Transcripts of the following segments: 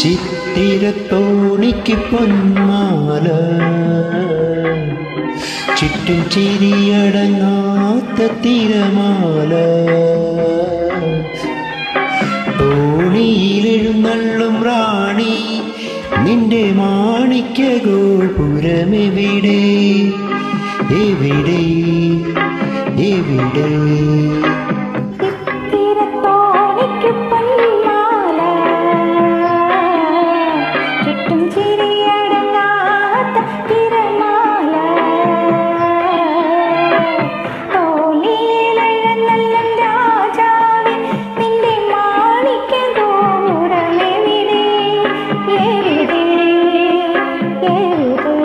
ചിത്തിരത്തോണിക്ക് പൊന്മാല ചുറ്റും ചിരിയടങ്ങാത്ത തിരമാല തോണിയിലെഴുന്നള്ളും റാണി നിന്റെ മാണിക്യ ഗോപുരമെവിടെ എവിടെ എവിടെ തിരത്തോണിക്ക് പൊന്മാല ചുറ്റും ചിരിയടങ്ങാത്ത തിരമാല തോണിയിലെഴുന്നള്ളും രാജാവേ നിന്റെ മാണിക്യ ഗോപുരമെവിടെ എവിടെ എവിടെ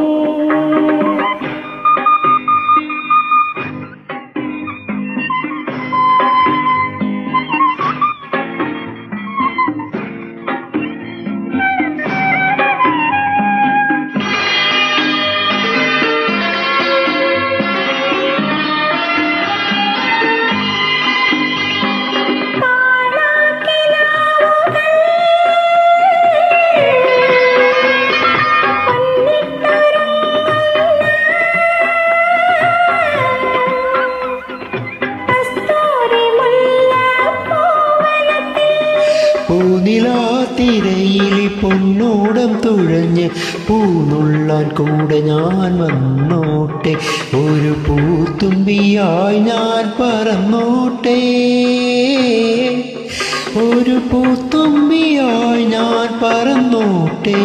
പൂനിലാത്തിരയിലെ പൊന്നോടം തുഴഞ്ഞ് പൂന്നുള്ളാൻ കൂടെ ഞാൻ വന്നോട്ടെ ഒരു പൂത്തുമ്പിയായി ഞാൻ പറന്നോട്ടെ ഒരു പൂത്തുമ്പിയായി ഞാൻ പറന്നോട്ടെ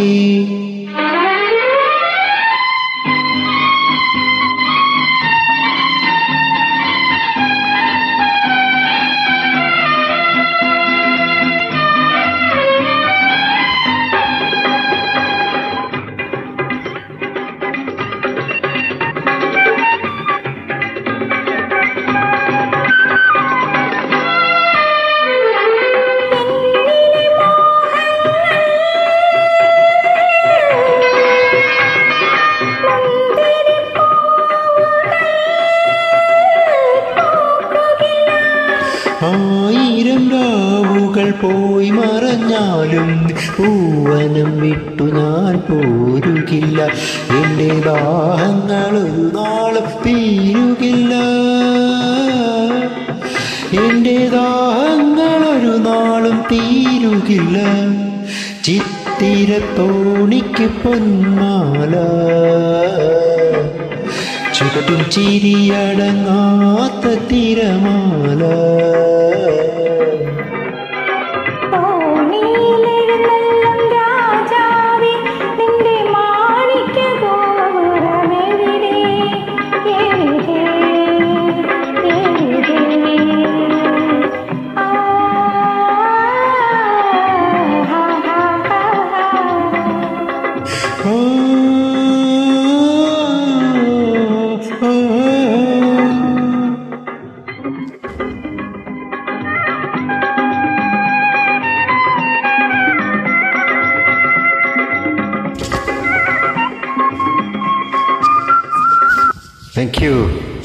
ആയിരം രാവുകൾ പോയി മറഞ്ഞാലും പൂവനം വിട്ടു ഞാൻ പോരുകില്ല എൻ്റെ ദാഹങ്ങൾ ഒരു നാളും തീരുകില്ല എൻ്റെ ദാഹങ്ങൾ ഒരു നാളും തീരുകില്ല ചിത്തിരത്തോണിക്ക് പൊന്മാല ചുറ്റും ചിരിയടങ്ങാത്ത തിരമാല തോണിയിലെഴുന്നള്ളും രാജാവേ നിന്റെ മാണിക്യ ഗോപുരമെവിടെ എവിടെ എവിടെ ആ ഹാ ഹാ ഹാ ആ, ആ, ആ. Thank you.